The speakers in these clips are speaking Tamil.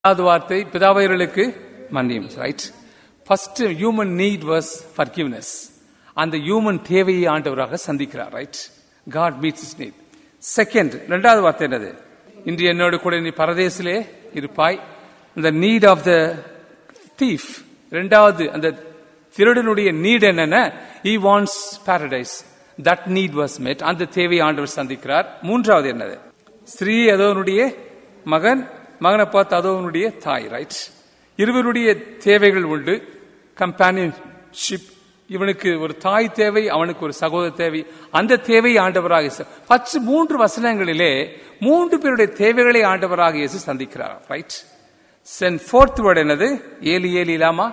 ரெண்டாவது வார்த்தை பிதாவையர்களுக்கு மன்னியும் right first human need was forgiveness அந்த ஹியூமன் தேவையை ஆண்டவராக சந்திக்கிறார் right God meets his need second ரெண்டாவது வார்த்தை என்னது இன்று என்னோடு கூட நீ பரதேசிலே இருப்பாய் இந்த நீட் ஆஃப் த தீஃப் ரெண்டாவது அந்த திருடனுடைய நீட் என்னன்னா he wants paradise that need was met அந்த தேவையை ஆண்டவர் சந்திக்கிறார் மூன்றாவது என்னது ஸ்ரீ அதோனுடைய மகன் மகனை பார்த்து அதோனுடைய தாய் ரைட் இருவருடைய தேவைகள் உண்டு கம்பானியன்ஷிப் இவனுக்கு ஒரு தாய் தேவை அவனுக்கு ஒரு சகோதர தேவை அந்த தேவை ஆண்டவராக இயேசு பத்து மூன்று வசனங்களிலே மூன்று பேருடைய தேவைகளை ஆண்டவராக இயேசு சந்திக்கிறார் ரைட் சென் ஃபோர்த் வேர்ட் என்னது ஏலி ஏலி இல்லாமா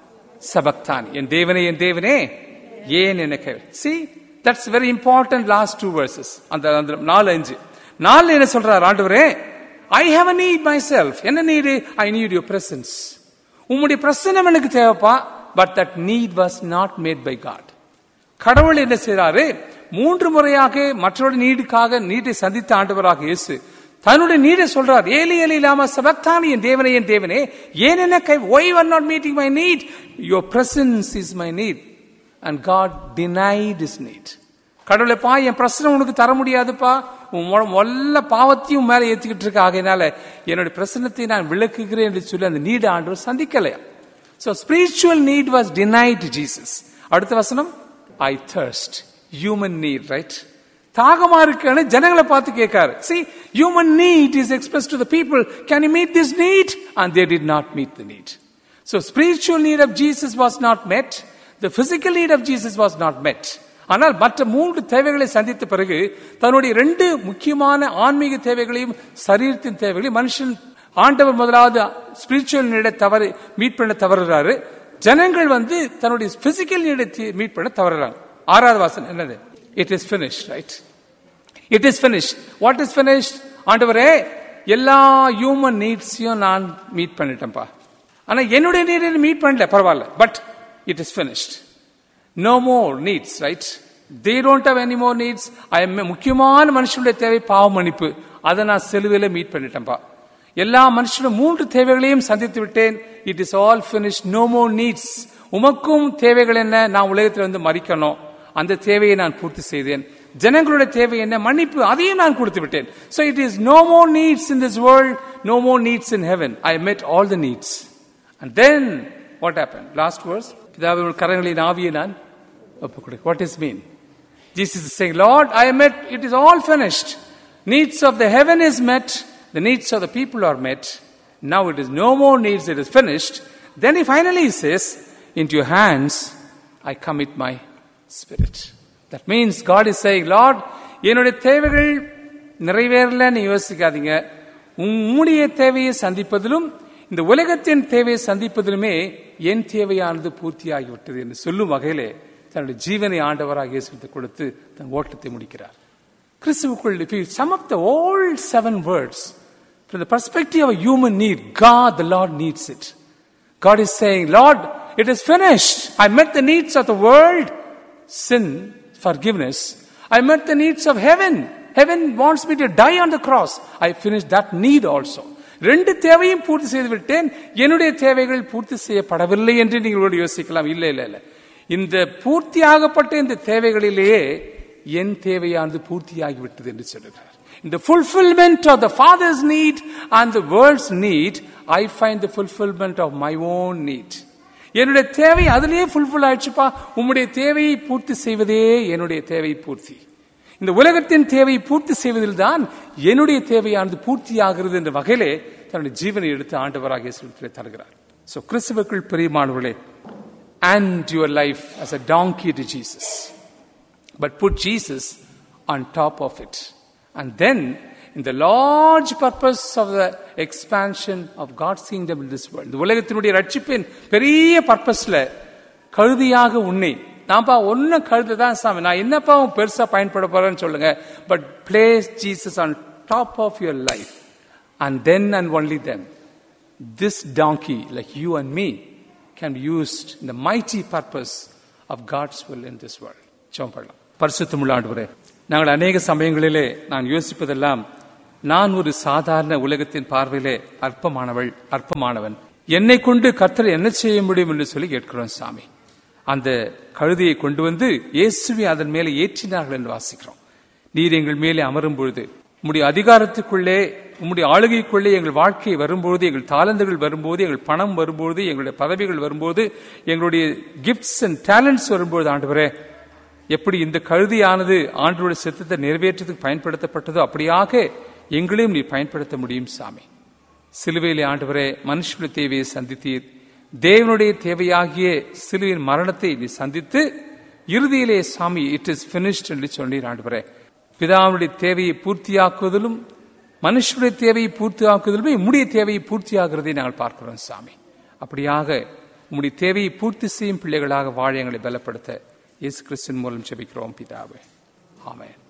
சபக்தான் என் தேவனே என் தேவனே ஏன் எனக்கு see that's very important last two verses அந்த அந்த நாலு அஞ்சு நாலு என்ன சொல்றார் ஆண்டவரே I have a need myself என்ன need I need your presence உம்முடைய பிரசனம் எனக்கு தேவைப்பா but that need was not met by God கடவுள் என்ன செய்யறாரு மூன்று முறையாக மற்றொரு நீடுக்காக நீட்டை சந்தித்த ஆண்டவராக இயேசு தன்னுடைய நீடை சொல்றார் ஏலி ஏலி இல்லாம சபக்தானி என் தேவனே என் தேவனே ஏன் என்ன கை why are not meeting my need your presence is my need and God denied his need கடவுளைப்பா என் பிரச்சனை உனக்கு தர முடியாதுப்பா உன் மொல்ல பாவத்தையும் மேலே ஏற்றிக்கிட்டு இருக்க ஆகையினால என்னுடைய பிரசனத்தை நான் விளக்குகிறேன் என்று சொல்லி அந்த நீடு ஆண்டவர் சந்திக்கலையா so spiritual need was denied Jesus அடுத்த வசனம் I thirst human need right தாகமா இருக்குன்னு ஜனங்களை பார்த்து கேட்காரு see human need is express to the people can you meet this need and they did not meet the need so spiritual need of Jesus was not met the physical need of Jesus was not met ஆனால் மற்ற மூன்று தேவைகளை சந்தித்த பிறகு தன்னுடைய ரெண்டு முக்கியமான ஆன்மீக தேவைகளையும் சரீரத்தின் தேவைகளையும் மனுஷன் ஆண்டவர் முதலாவது ஸ்பிரிச்சுவல் நீடை தவறு மீட் பண்ண தவறுறாரு ஜனங்கள் வந்து தன்னுடைய பிசிக்கல் நீடை மீட் பண்ண தவறுறாங்க ஆறாவது வாசன் என்னது it is finish right it is finish what is finish ஆண்டவரே எல்லா ஹியூமன் நீட்ஸையும் நான் மீட் பண்ணிட்டேன்ப்பா ஆனா என்னுடைய நீடை மீட் பண்ணல பரவாயில்ல but it is finished no more needs right they don't have any more needs I முக்கியமான மனுஷனுடைய தேவை பாவ மன்னிப்பு அதை நான் செலுவையில் மீட் பண்ணிட்டேன்ப்பா எல்லா மனுஷனும் மூன்று தேவைகளையும் சந்தித்து விட்டேன் it is all finish no more needs உமக்கும் தேவைகள் என்ன நான் உலகத்தில் வந்து மறிக்கணும் அந்த தேவையை நான் பூர்த்தி செய்தேன் ஜனங்களுடைய தேவை என்ன மன்னிப்பு அதையும் நான் கொடுத்து விட்டேன் so it is no more needs in this world no more needs in heaven I met all the needs and then what happen last verse பிதாவின் கரங்களின் ஆவியை நான் ஒப்புக்கொடு what is mean Jesus is saying Lord I met it is all finished needs of the heaven is met the needs of the people are met now it is no more needs it is finished then he finally says into your hands I commit my spirit that means God is saying Lord என்னுடைய தேவைகள் நிறைவேறலன்னு யோசிக்காதீங்க உம்முடைய தேவையை சந்திப்பதிலும் இந்த உலகத்தின் தேவையை சந்திப்பதிலுமே என் தேவையானது பூர்த்தியாகிவிட்டது என்று சொல்லும் வகையிலே தன்னுடைய ஜீவனை ஆண்டவராக இயேசுவித்து கொடுத்து தன் ஓட்டத்தை முடிக்கிறார் கிறிஸ்துவுக்குள் if you sum up the all seven words from the perspective of a human need God the Lord needs it God is saying Lord it is finished I met the needs of the world sin forgiveness I met the needs of heaven heaven wants me to die on the cross I finished that need also ரெண்டு தேவையும் பூர்த்தி செய்து விட்டேன் என்னுடைய தேவைகள் பூர்த்தி செய்யப்படவில்லை என்று நீங்கள் யோசிக்கலாம் இல்லை இல்லை இல்லை இந்த பூர்த்தியாகப்பட்ட இந்த தேவைகளிலேயே என் தேவையானது பூர்த்தியாகிவிட்டது என்று சொல்லுகிறார் இந்த fulfilment of the father's need and the world's need I find the fulfilment of my own need என்னுடைய தேவை அதிலேயே ஃபுல்ஃபில் ஆயிடுச்சுப்பா உம்முடைய தேவையை பூர்த்தி செய்வதே என்னுடைய தேவை பூர்த்தி இந்த உலகத்தின் தேவையை பூர்த்தி செய்வதில் தான் என்னுடைய தேவையானது பூர்த்தி ஆகிறது என்ற வகையிலே தன்னுடைய ஜீவனை எடுத்து ஆண்டவராக இயேசுவிலே தருகிறார் ஸோ கிறிஸ்துவுக்குள் பெரியமானவர்களே and your life as a donkey to Jesus. But put Jesus on top of it. And then, in the large purpose of the expansion of God's kingdom in this world, இந்த உலகத்தினுடைய ரட்சிப்பின் பெரிய பர்பஸ்ல கழுதியாக உன்னை நான்ப்பா ஒன்னும் கழுது தான் சாமி நான் என்னப்பா உன் பெருசா பயன்பட போறேன்னு சொல்லுங்க but place Jesus on top of your life and then and only then this donkey like you and me can be used in the mighty purpose of God's will in this world. ஜெபம் பண்ணலாம் பரிசுத்தமுள்ள ஆண்டவரே நாங்கள் அநேக சமயங்களிலே நான் யோசிப்பதெல்லாம் நான் ஒரு சாதாரண உலகத்தின் பார்வையிலே அற்பமானவள் அற்பமானவன் என்னை கொண்டு கர்த்தர் என்ன செய்ய முடியும் என்று சொல்லி கேட்கிறோம் சாமி அந்த கழுதையை கொண்டு வந்து இயேசுவை அதன் மேலே ஏற்றினார்கள் என்று வாசிக்கிறோம் நீர் எங்கள் மேலே அமரும் பொழுது உம்முடைய அதிகாரத்துக்குள்ளே உம்முடைய ஆளுகைக்குள்ளே எங்கள் வாழ்க்கை வரும்போது எங்கள் தாளந்துகள் வரும்போது எங்கள் பணம் வரும்போது எங்களுடைய பதவிகள் வரும்போது எங்களுடைய கிஃப்ட்ஸ் அண்ட் டேலண்ட்ஸ் வரும்போது ஆண்டவரே எப்படி இந்த கழுதியானது ஆண்டோட சித்தத்தை நிறைவேற்றத்துக்கு பயன்படுத்தப்பட்டதோ அப்படியாக எங்களையும் நீர் பயன்படுத்த முடியும் சாமி சிலுவையிலே ஆண்டவரே மனுஷனுடைய தேவையை சந்தித்தீர் தேவனுடைய தேவையாகிய சிலுவையின் மரணத்தை நீ சந்தித்து இறுதியிலே சாமி இட் இஸ் பினிஷ்ட் என்று சொன்னீர் ஆண்டவரே பிதாவுடைய தேவையை பூர்த்தியாக்குவதிலும் மனுஷனுடைய தேவையை பூர்த்தியாக்குவதிலுமே உம்முடைய தேவையை பூர்த்தியாகிறதை நாங்கள் பார்க்கிறோம் சாமி அப்படியாக உம்முடைய தேவையை பூர்த்தி செய்யும் பிள்ளைகளாக வாழ எங்களை பலப்படுத்த இயேசு கிறிஸ்தின் மூலம் ஜெபிக்கிறோம் பிதாவே ஆமென்